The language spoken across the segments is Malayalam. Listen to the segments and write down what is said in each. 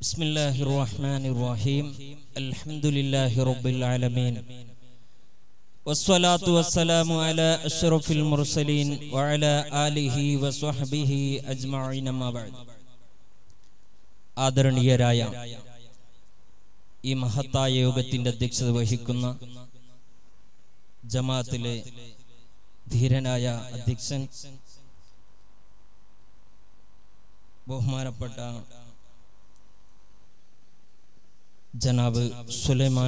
بسم الله الرحمن الرحيم الحمد لله رب العالمين والصلاة والسلام على أشرف المرسلين وعلى آله وصحبه أجمعين ما بعد ആദരണീയരായ ഈ മഹത്തായ യോഗത്തിന്റെ അധ്യക്ഷത വഹിക്കുന്ന ജമാഅത്തിലെ ധീരനായ അധ്യക്ഷൻ ബഹുമാനപ്പെട്ട ജനാബ് സുലൈമാൻ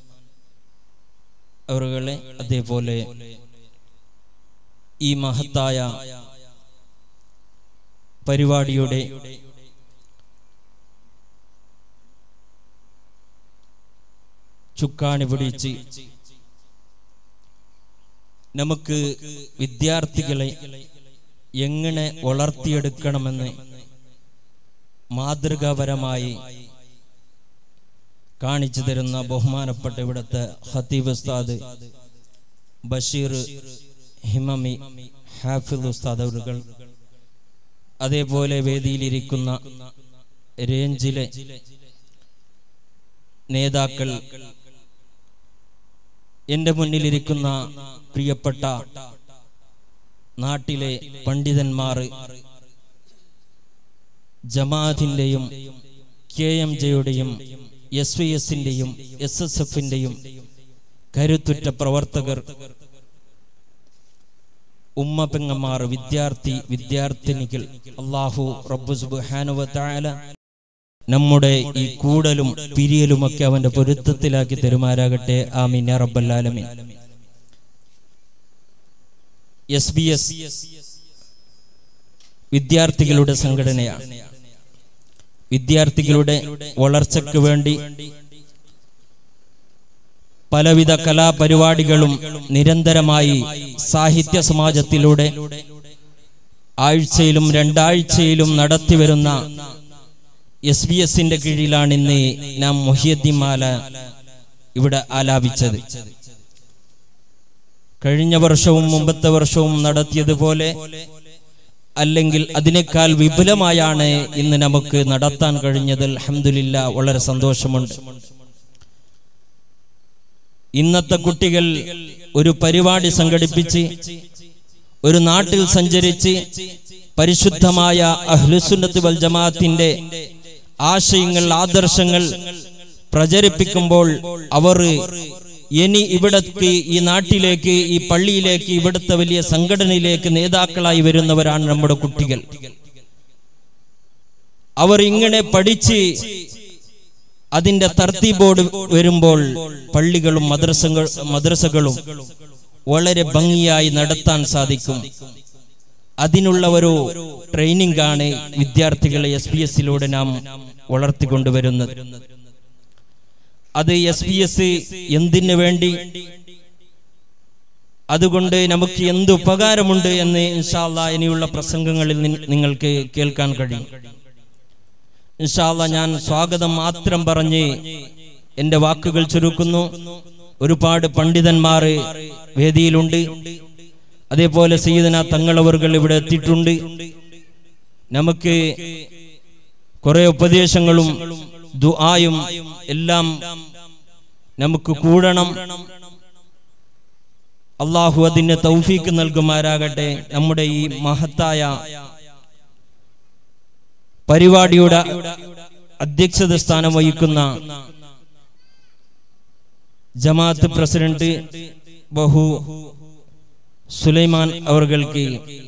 അവരുകളെ അതേപോലെ ഈ മഹത്തായ പരിപാടിയുടെ ചുക്കാണി പിടിച്ച് നമുക്ക് വിദ്യാർത്ഥികളെ എങ്ങനെ വളർത്തിയെടുക്കണമെന്ന് മാതൃകാപരമായി കാണിച്ചു തരുന്ന ബഹുമാനപ്പെട്ട ഇവിടുത്തെ ഹത്തീബ് ഉസ്താദ് ബഷീർ ഹിമമി ഹാഫിദ് ഉസ്താദ് അവരുകൾ അതേപോലെ വേദിയിലിരിക്കുന്ന രേഞ്ചിലെ നേതാക്കൾ എന്റെ മുന്നിലിരിക്കുന്ന പ്രിയപ്പെട്ട നാട്ടിലെ പണ്ഡിതന്മാർ ജമാഅത്തിന്റെയും കെ എം ജെയുടെയും എസ് വി എസിന്റെയും എസ് എസ് എഫിന്റെയും കരുത്തുറ്റ പ്രവർത്തകർ ഉമ്മ പെങ്ങന്മാർ വിദ്യാർത്ഥി വിദ്യാർത്ഥിനികൾ അള്ളാഹു റബ്ബു സുബ്ഹാനഹു തആല നമ്മുടെ ഈ കൂടലും പിരിയലുമൊക്കെ അവന്റെ പൊരുത്തത്തിലാക്കി തരുമാരാകട്ടെ ആമീൻ യാ റബ്ബൽ ആലമീൻ എസ് ബി എസ് വിദ്യാർത്ഥികളുടെ സംഘടനയാണ് വിദ്യാർത്ഥികളുടെ വളർച്ചയ്ക്ക് വേണ്ടി പലവിധ കലാപരിപാടികളും നിരന്തരമായി സാഹിത്യ സമാജത്തിലൂടെ ആഴ്ചയിലും രണ്ടാഴ്ചയിലും നടത്തിവരുന്ന എസ് ബി എസിന്റെ കീഴിലാണ് ഇന്ന് നാം മൊഹിയദ്ദിമാല ഇവിടെ ആലാപിച്ചത് കഴിഞ്ഞ വർഷവും മുമ്പത്തെ വർഷവും നടത്തിയതുപോലെ അല്ലെങ്കിൽ അതിനേക്കാൾ വിപുലമായാണ് ഇന്ന് നമുക്ക് നടത്താൻ കഴിഞ്ഞത് അലഹമില്ല വളരെ സന്തോഷമുണ്ട് ഇന്നത്തെ കുട്ടികൾ ഒരു പരിപാടി സംഘടിപ്പിച്ച് ഒരു നാട്ടിൽ സഞ്ചരിച്ച് പരിശുദ്ധമായ അഹ്ലുസുന്നത്ത് വൽ ജമാഅത്തിന്റെ ആശയങ്ങൾ ആദർശങ്ങൾ പ്രചരിപ്പിക്കുമ്പോൾ അവർ ഇനി ഇവിടേക്ക് ഈ നാട്ടിലേക്ക് ഈ പള്ളിയിലേക്ക് ഇവിടുത്തെ വലിയ സംഘടനയിലേക്ക് നേതാക്കളായി വരുന്നവരാണ് നമ്മുടെ കുട്ടികൾ അവർ ഇങ്ങനെ പഠിച്ച് അതിന്റെ തർത്തീബോർഡ് വരുമ്പോൾ പള്ളികളും മദ്രസകൾ മദ്രസകളും വളരെ ഭംഗിയായി നടത്താൻ സാധിക്കും അതിനുള്ള ഒരു ട്രെയിനിങ് ആണ് വിദ്യാർത്ഥികളെ എസ് പി എസിലൂടെ നാം വളർത്തിക്കൊണ്ടുവരുന്നത് അത് എസ് പി എസ് എന്തിനു വേണ്ടി അതുകൊണ്ട് നമുക്ക് എന്ത് ഉപകാരമുണ്ട് എന്ന് ഇൻഷാല്ല ഇനിയുള്ള പ്രസംഗങ്ങളിൽ നിങ്ങൾക്ക് കേൾക്കാൻ കഴിയും ഇൻഷാല്ല ഞാൻ സ്വാഗതം മാത്രം പറഞ്ഞ് എന്റെ വാക്കുകൾ ചുരുക്കുന്നു ഒരുപാട് പണ്ഡിതന്മാർ വേദിയിലുണ്ട് അതേപോലെ സീതന തങ്ങളവറുകൾ ഇവിടെ എത്തിയിട്ടുണ്ട് നമുക്ക് കുറെ ഉപദേശങ്ങളും ദുആയും എല്ലാം നമുക്ക് കൂടണം അള്ളാഹു അതിന് തൗഫീക്ക് നൽകുമാരാകട്ടെ നമ്മുടെ ഈ മഹത്തായ പരിപാടിയുടെ അധ്യക്ഷത സ്ഥാനം വഹിക്കുന്ന ജമാഅത്ത് പ്രസിഡന്റ് ബഹു സുലൈമാൻ അവർക്ക്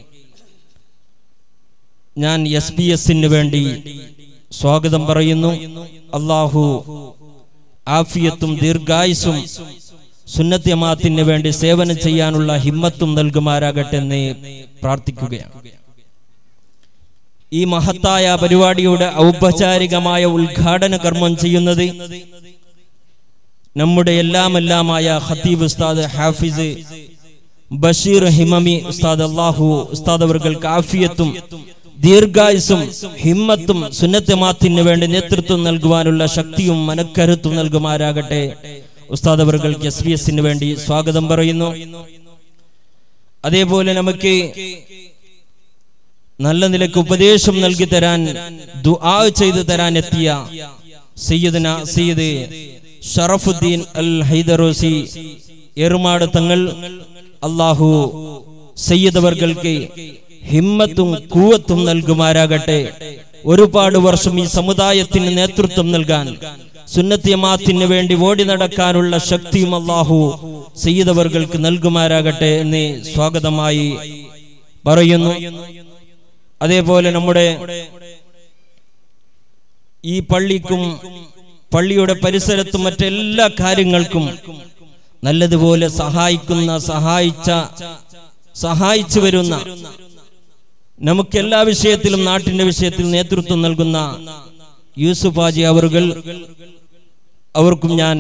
ഞാൻ എസ് പി എസിന് വേണ്ടി സ്വാഗതം പറയുന്നു അള്ളാഹു ആഫിയത്തും ദീർഘായുസും സുന്നത്യമാത്തിന് വേണ്ടി സേവനം ചെയ്യാനുള്ള ഹിമ്മത്തും നൽകുമാരാകട്ടെ എന്ന് പ്രാർത്ഥിക്കുകയാണ് ഈ മഹത്തായ പരിപാടിയുടെ ഔപചാരികമായ ഉദ്ഘാടന കർമ്മം ചെയ്യുന്നത് നമ്മുടെ എല്ലാം എല്ലാമായ ഖത്തീബ് ഉസ്താദ് ഹാഫിസ് ബഷീർ ഹിമമി ഉസ്താദ് അള്ളാഹു ഉസ്താദ് അവർക്ക് ആഫിയത്തും ദീർഘായുസും ഹിമ്മത്തും സുന്നത്തമാത്തിന് വേണ്ടി നേതൃത്വം നൽകുവാനുള്ള ശക്തിയും മനക്കരുത്തും നൽകുമാരാകട്ടെ ഉസ്താദ് അവർക്ക് എസ് ബി എസിന് വേണ്ടി സ്വാഗതം പറയുന്നു അതേപോലെ നമുക്ക് നല്ല നിലക്ക് ഉപദേശം നൽകി തരാൻ ദുആ ചെയ്തു തരാൻ എത്തിയ സയ്യിദന സയ്യിദ് ഷറഫുദ്ദീൻ അൽ ഹൈദറോസി എറുമാട് തങ്ങൾ അള്ളാഹു സയ്യിദവർഗൾക്ക് ഹിമ്മത്തും കൂവത്തും നൽകുമാരാകട്ടെ ഒരുപാട് വർഷം ഈ സമുദായത്തിന് നേതൃത്വം നൽകാൻ സുന്നത്തിയമാത്തിന് വേണ്ടി ഓടി നടക്കാനുള്ള ശക്തിയും അള്ളാഹു സയ്യിദവർഗൾക്ക് നൽകുമാരാകട്ടെ എന്ന് സ്വാഗതമായി പറയുന്നു അതേപോലെ നമ്മുടെ ഈ പള്ളിക്കും പള്ളിയുടെ പരിസരത്തും മറ്റെല്ലാ കാര്യങ്ങൾക്കും നല്ലതുപോലെ സഹായിക്കുന്ന സഹായിച്ച സഹായിച്ചു വരുന്ന നമുക്ക് എല്ലാ വിഷയത്തിലും നാട്ടിന്റെ വിഷയത്തിൽ നേതൃത്വം നൽകുന്ന യൂസുഫ് ഹാജി അവറുകൾ അവർക്കും ഞാൻ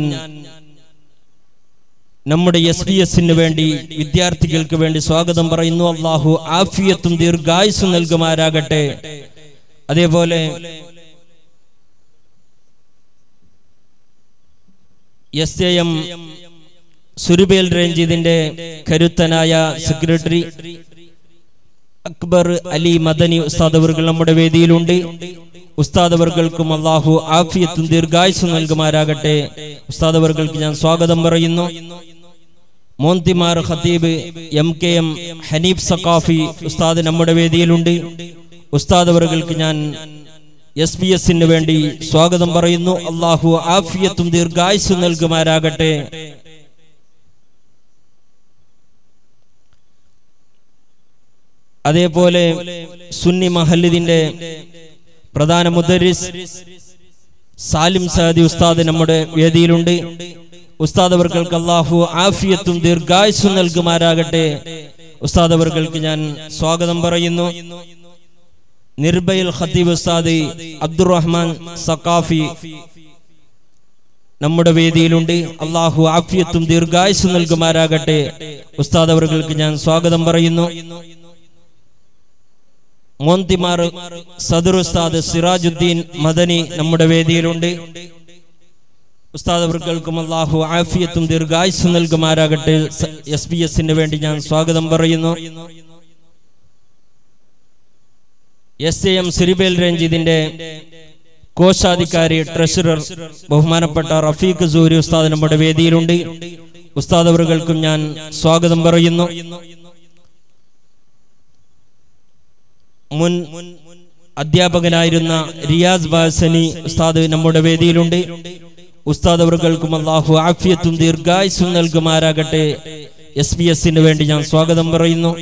നമ്മുടെ എസ് പി എസിന് വേണ്ടി വിദ്യാർത്ഥികൾക്ക് വേണ്ടി സ്വാഗതം പറയുന്നു അള്ളാഹു ആഫിയത്തും ദീർഘായുസും നൽകുമാരാകട്ടെ അതേപോലെ എസ് എ എം സുരുബേൽ റേഞ്ച് ഇതിന്റെ കരുത്തനായ സെക്രട്ടറി അക്ബർ അലി മദനി ഉസ്താദ് അവർകൾ നമ്മുടെ വേദിയിലുണ്ട് ഉസ്താദ് അവർകൾക്കും അള്ളാഹു ആഫിയത്തും ദീർഘായുസും നൽകുമാരാകട്ടെ ഉസ്താദ് അവർകൾക്ക് ഞാൻ സ്വാഗതം പറയുന്നു മോന്തിമാർ ഖത്തീബ് M K M Hanif Saqafi ഉസ്താദ് നമ്മുടെ വേദിയിലുണ്ട് ഉസ്താദ് അവർകൾക്ക് ഞാൻ എസ് പി എസിന് വേണ്ടി സ്വാഗതം പറയുന്നു അള്ളാഹു ആഫിയത്തും ദീർഘായുസും നൽകുമാരാകട്ടെ അതേപോലെ സുന്നി മഹല്ലിദിന്റെ പ്രധാന മുദരിസ് സാലിം സാദി ഉസ്താദ് നമ്മുടെ വേദിയിലുണ്ട് ഉസ്താദ് അവർക്കൾക്ക് അള്ളാഹു ആഫിയത്തും ദീർഘായുസും നൽകുമാരാകട്ടെ ഉസ്താദ് അവർക്കൾക്ക് ഞാൻ സ്വാഗതം പറയുന്നു നിർഭയിൽ ഖത്തീബ് ഉസ്താദ് അബ്ദുറഹ്മാൻ സക്കാഫി നമ്മുടെ വേദിയിലുണ്ട് അള്ളാഹു ആഫിയത്തും ദീർഘായുസും നൽകുമാരാകട്ടെ ഉസ്താദ് അവർക്കൾക്ക് ഞാൻ സ്വാഗതം പറയുന്നു മോന്തിമാർ സദർ ഉസ്താദ് സിറാജുദ്ദീൻ മദനി നമ്മുടെ വേദിയിലുണ്ട് ഉസ്താദ് അവർക്കും അള്ളാഹു ആഫിയത്തും ദീർഘായുസും നൽകുമാരാകട്ടെ എസ് ബി എസിന് വേണ്ടി ഞാൻ സ്വാഗതം പറയുന്നു എസ് എ എം സിരിബേൽ റേഞ്ച് ഇതിന്റെ കോശാധികാരി ട്രഷറർ ബഹുമാനപ്പെട്ട റഫീഖ് സൂരി ഉസ്താദ് നമ്മുടെ വേദിയിലുണ്ട് ഉസ്താദ് അവർക്കും ഞാൻ സ്വാഗതം പറയുന്നു മുൻ അധ്യാപകനായിരുന്ന റിയാസ് ബാസനി ഉസ്താദ് നമ്മുടെ വേദിയിലുണ്ട് ഉസ്താദ് അവർക്കും അള്ളാഹു ആഫിയത്തും ദീർഘായുസും നൽകുമാരാകട്ടെ എസ് ബി എസിന് വേണ്ടി ഞാൻ സ്വാഗതം പറയുന്നു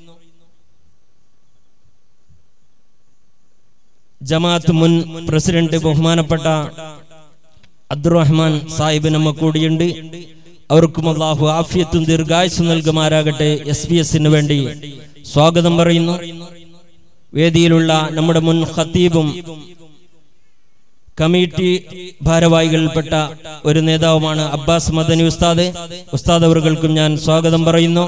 ജമാഅത്ത് മുൻ പ്രസിഡന്റ് ബഹുമാനപ്പെട്ട അബ്ദുറഹ്മാൻ സാഹിബ് നമ്മ കൂടിയുണ്ട് അവർക്കും അള്ളാഹു ആഫിയത്തും ദീർഘായുസും നൽകുമാരാകട്ടെ എസ് ബി എസിന് വേണ്ടി സ്വാഗതം പറയുന്നു വേദിയിലുള്ള നമ്മുടെ മുൻ ഖത്തീബും കമ്മിറ്റി ഭാരവാഹികളിൽപ്പെട്ട ഒരു നേതാവുമാണ് അബ്ബാസ് മദനി ഉസ്താദ് ഉസ്താദ് അവർക്കും ഞാൻ സ്വാഗതം പറയുന്നു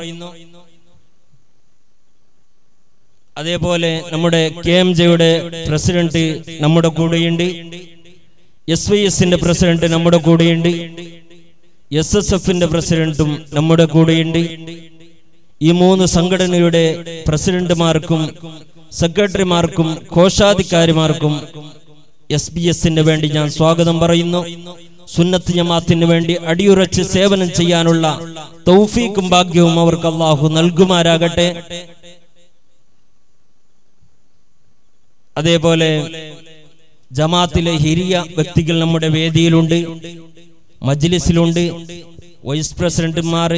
അതേപോലെ നമ്മുടെ കെ എം ജെയുടെ പ്രസിഡന്റ് നമ്മുടെ കൂടെയുണ്ട് എസ് വൈ എസിന്റെ പ്രസിഡന്റ് നമ്മുടെ കൂടെയുണ്ട് എസ് എസ് എഫിന്റെ പ്രസിഡന്റും നമ്മുടെ കൂടെയുണ്ട് ഈ മൂന്ന് സംഘടനയുടെ പ്രസിഡന്റുമാർക്കും സെക്രട്ടറിമാർക്കും കോശാധികാരിമാർക്കും എസ് ബി എസിന് വേണ്ടി ഞാൻ സ്വാഗതം പറയുന്നു സുന്നത്ത് ജമാത്തിന് വേണ്ടി അടിയുറച്ച് സേവനം ചെയ്യാനുള്ള തൗഫീക്കും ഭാഗ്യവും അവർക്ക് അള്ളാഹു നൽകുമാരാകട്ടെ അതേപോലെ ജമാത്തിലെ ഹിരിയ വ്യക്തികൾ നമ്മുടെ വേദിയിലുണ്ട് മജ്ലിസിലുണ്ട് വൈസ് പ്രസിഡന്റുമാർ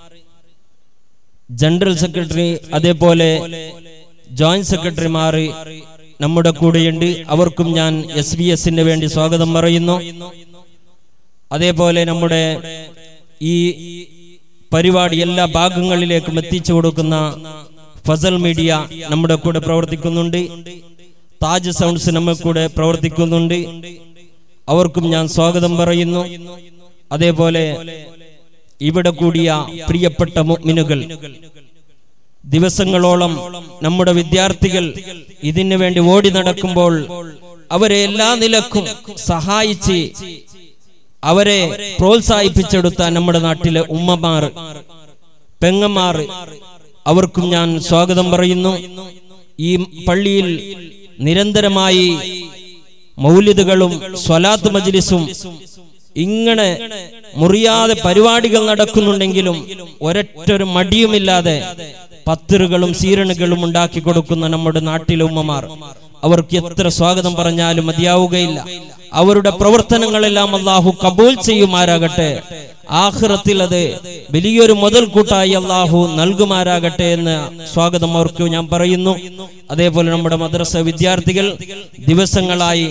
ജനറൽ സെക്രട്ടറി അതേപോലെ ജോയിന്റ് സെക്രട്ടറിമാർ നമ്മുടെ കൂടെയുണ്ട് അവർക്കും ഞാൻ എസ് ബി എസിന് വേണ്ടി സ്വാഗതം പറയുന്നു അതേപോലെ നമ്മുടെ ഈ പരിപാടി എല്ലാ ഭാഗങ്ങളിലേക്കും എത്തിച്ചു കൊടുക്കുന്ന ഫസൽ മീഡിയ നമ്മുടെ കൂടെ പ്രവർത്തിക്കുന്നുണ്ട് താജ് സൗണ്ട്സ് നമ്മൾ കൂടെ പ്രവർത്തിക്കുന്നുണ്ട് അവർക്കും ഞാൻ സ്വാഗതം പറയുന്നു അതേപോലെ ഇവിടെ കൂടിയ പ്രിയപ്പെട്ട മുഅ്മിനുകൾ ദിവസങ്ങളോളം നമ്മുടെ വിദ്യാർത്ഥികൾ ഇതിനു വേണ്ടി ഓടി നടക്കുമ്പോൾ അവരെ എല്ലാ നിലക്കും സഹായിച്ച് അവരെ പ്രോത്സാഹിപ്പിച്ചെടുത്ത നമ്മുടെ നാട്ടിലെ ഉമ്മമാർ പെങ്ങന്മാർ അവർക്കും ഞാൻ സ്വാഗതം പറയുന്നു ഈ പള്ളിയിൽ നിരന്തരമായി മൗലിദുകളും സ്വലാത്ത് മജ്ലിസും ഇങ്ങനെ മുറിയാതെ പരിപാടികൾ നടക്കുന്നുണ്ടെങ്കിലും ഒരൊറ്റൊരു മടിയുമില്ലാതെ പത്തിറുകളും സീരണുകളും ഉണ്ടാക്കി കൊടുക്കുന്ന നമ്മുടെ നാട്ടിലെ ഉമ്മമാർ അവർക്ക് എത്ര സ്വാഗതം പറഞ്ഞാലും മതിയാവുകയില്ല അവരുടെ പ്രവർത്തനങ്ങളെല്ലാം അള്ളാഹു കബൂൽ ചെയ്യുമാരാകട്ടെ ആഖിറത്തിൽ അത് വലിയൊരു മുതൽക്കൂട്ടായി അള്ളാഹു നൽകുമാരാകട്ടെ എന്ന് സ്വാഗതം അവർക്ക് ഞാൻ പറയുന്നു അതേപോലെ നമ്മുടെ മദ്രസ വിദ്യാർത്ഥികൾ ദിവസങ്ങളായി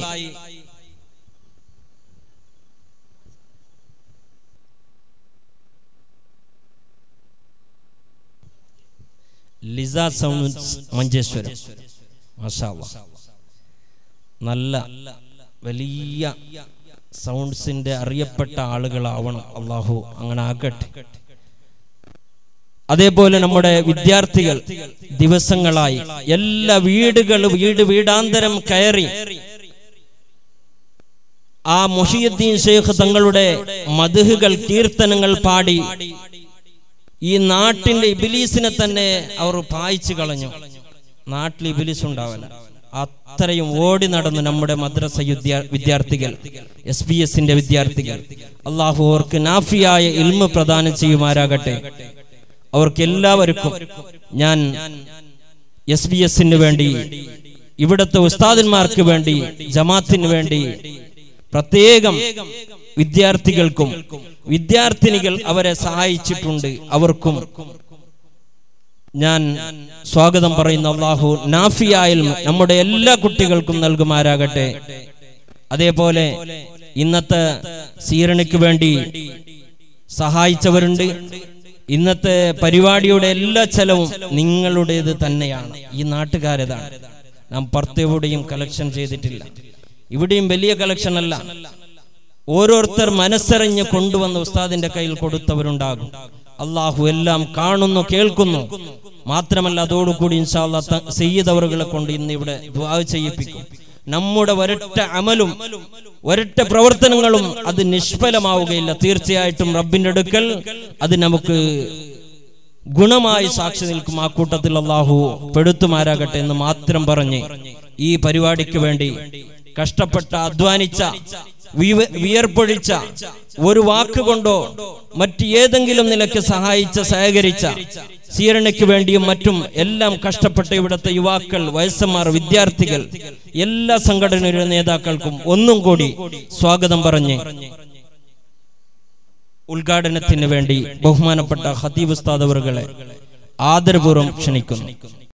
ലിസ സൗണ്ട്സ് മഞ്ചേശ്വരം മാഷാ അല്ലാ. നല്ല വലിയ സൗണ്ട്സിന്റെ അറിയപ്പെട്ട ആളുകളാവണം അള്ളാഹു അങ്ങനെ ആകട്ടെ അതേപോലെ നമ്മുടെ വിദ്യാർത്ഥികൾ ദിവസങ്ങളായി എല്ലാ വീടുകളും വീട് വീടാന്തരം കയറി ആ മൊഹിയുദ്ദീൻ ഷെയ്ഖ് തങ്ങളുടെ മധുഹുകൾ കീർത്തനങ്ങൾ പാടി ഈ നാട്ടിന്റെ ഇബിലീസിനെ തന്നെ അവർ പായിച്ചു കളഞ്ഞു നാട്ടിൽ ഇബിലീസ് ഉണ്ടാവില്ല അത്രയും ഓടി നടന്നു നമ്മുടെ മദ്രസ വിദ്യാ- വിദ്യാർത്ഥികൾ എസ് ബി എസിന്റെ വിദ്യാർത്ഥികൾ അള്ളാഹു അവർക്ക് നാഫിയായ ഇൽമ പ്രദാനം ചെയ്യുമാരാകട്ടെ അവർക്ക് എല്ലാവർക്കും ഞാൻ എസ് ബി എസിന് വേണ്ടി ഇവിടുത്തെ ഉസ്താദന്മാർക്ക് വേണ്ടി ജമാത്തിന് വേണ്ടി പ്രത്യേകം വിദ്യാർത്ഥികൾക്കും വിദ്യാർത്ഥിനികൾ അവരെ സഹായിച്ചിട്ടുണ്ട് അവർക്കും ഞാൻ സ്വാഗതം പറയുന്ന അള്ളാഹു നാഫിയായിൽ നമ്മുടെ എല്ലാ കുട്ടികൾക്കും നൽകുമാരാകട്ടെ അതേപോലെ ഇന്നത്തെ സീരണിക്ക് വേണ്ടി സഹായിച്ചവരുണ്ട് ഇന്നത്തെ പരിപാടിയുടെ എല്ലാ ചെലവും നിങ്ങളുടേത് തന്നെയാണ് ഈ നാട്ടുകാരതാണ് നാം പുറത്തെവിടെയും കളക്ഷൻ ചെയ്തിട്ടില്ല ഇവിടെയും വലിയ കളക്ഷൻ അല്ല ഓരോരുത്തർ മനസ്സറിഞ്ഞ് കൊണ്ടുവന്ന ഉസ്താദിന്റെ കയ്യിൽ കൊടുത്തവരുണ്ടാകും അള്ളാഹു എല്ലാം കാണുന്നു കേൾക്കുന്നു മാത്രമല്ല അതോടുകൂടി ഇൻഷാല്ല സെയ്യദവറുകളെ കൊണ്ട് ഇന്ന് ഇവിടെ ദ്വാ ചെയ്യിപ്പിക്കും നമ്മുടെ ഒരൊറ്റ അമലും ഒരൊറ്റ പ്രവർത്തനങ്ങളും അത് നിഷ്ഫലമാവുകയില്ല തീർച്ചയായിട്ടും റബ്ബിന്റെ അടുക്കൽ അത് നമുക്ക് ഗുണമായി സാക്ഷി നിൽക്കും ആ കൂട്ടത്തിൽ അള്ളാഹു പെടുത്തുമാരാകട്ടെ എന്ന് മാത്രം പറഞ്ഞ് ഈ പരിപാടിക്ക് വേണ്ടി കഷ്ടപ്പെട്ട അധ്വാനിച്ച വിവ- വിയർപ്പൊഴിച്ച ഒരു വാക്കുകൊണ്ടോ മറ്റ് ഏതെങ്കിലും നിലയ്ക്ക് സഹായിച്ച സഹകരിച്ച സീരണയ്ക്ക് വേണ്ടിയും മറ്റും എല്ലാം കഷ്ടപ്പെട്ട ഇവിടുത്തെ യുവാക്കൾ വയസ്സന്മാർ വിദ്യാർത്ഥികൾ എല്ലാ സംഘടനയുടെ നേതാക്കൾക്കും ഒന്നും കൂടി സ്വാഗതം പറഞ്ഞ് ഉദ്ഘാടനത്തിന് വേണ്ടി ബഹുമാനപ്പെട്ട ഹതീബ് ഉസ്താദ് അവറുകളെ ആദരപൂർവ്വം ക്ഷണിക്കുന്നു